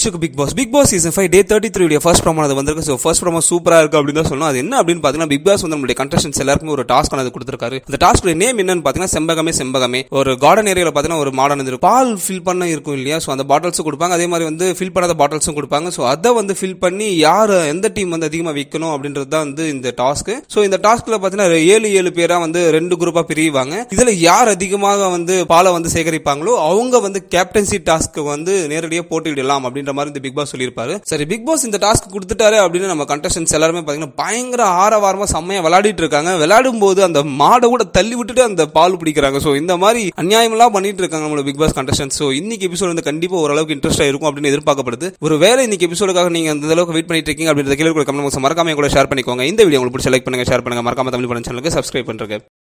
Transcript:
to big boss big boss season five day thirty three first promo அது வந்திருக்கு so first promo சூப்பரா இருக்கு அப்படின்னு தான் சொல்லணும் அது என்ன அப்படின்னு பார்த்தீங்கன்னா பிக் பாஸ் வந்து நம்மளுடைய கண்டஸ்டன்ஸ் எல்லாருக்குமே ஒரு டாஸ்க் அது கொடுத்துருக்காரு அந்த டாஸ்க் நேம் என்னன்னு பார்த்தீங்கன்னா செம்பகமே செம்பகமே ஒரு கார்டன் ஏரியாவில் பார்த்தீங்கன்னா ஒரு மாடர்ன் இருக்கும் பால் ஃபில் பண்ண இருக்கும் இல்லையா ஸோ அந்த பாட்டில்ஸும் கொடுப்பாங்க அதே மாதிரி வந்து ஃபில் பண்ணாத பாட்டில்ஸும் கொடுப்பாங்க ஸோ அதை வந்து ஃபில் பண்ணி யார் எந்த டீம் வந்து அதிகமாக விற்கணும் அப்படின்றது தான் வந்து இந்த டாஸ்க் ஸோ இந்த டாஸ்க்ல பார்த்தீங்கன்னா ஏழு ஏழு பேரா வந்து ரெண்டு குரூப்பா பிரிவாங்க இதுல யார் அதிகமாக வந்து பாலை வந்து சேகரிப்பாங்களோ அவங்க வந்து கேப்டன்சி டாஸ்க் வந்து நேரடியாக போட்டியிடலாம் அப்படின்ற மாதிரி இந்த பிக் பாஸ் சொல்லியிருப்பாரு சரி பிக் பாஸ் இந்த டாஸ்க் கொடுத்துட்டாரு அப்படின்னு நம்ம கண்டஸ்டன்ஸ் எல்லாருமே பாத்தீங்கன்னா பயங்கர ஆரவாரமா செம்மையா விளையாடிட்டு இருக்காங்க விளையாடும் போது அந்த மாடை கூட தள்ளி விட்டுட்டு அந்த பால் பிடிக்கிறாங்க ஸோ இந்த மாதிரி அநியாயமெல்லாம் பண்ணிட்டு இருக்காங்க நம்மளோட பிக் பாஸ் கண்டஸ்டன்ஸ் ஸோ இன்னைக்கு எபிசோட் வந்து கண்டிப்பா ஓரளவுக்கு இன்ட்ரெஸ்டா இருக்கும் அப்படின்னு எதிர்பார்க்கப்படுது ஒரு வேலை இன்னைக்கு எபிசோடுக்காக நீங்க அந்த அளவுக்கு வெயிட் பண்ணிட்டு இருக்கீங்க அப்படின்றத கீழே கூட கமெண்ட் மறக்காம கூட ஷேர் பண்ணிக்கோங்க இந்த வீடியோ உங்களுக்கு பிடிச்ச லைக் பண்ணுங்க ஷேர் பண்ணுங்க மறக்காம தமிழ் பண்ண சேனலுக்கு சப்ஸ்கிரைப் பண்ணுங்க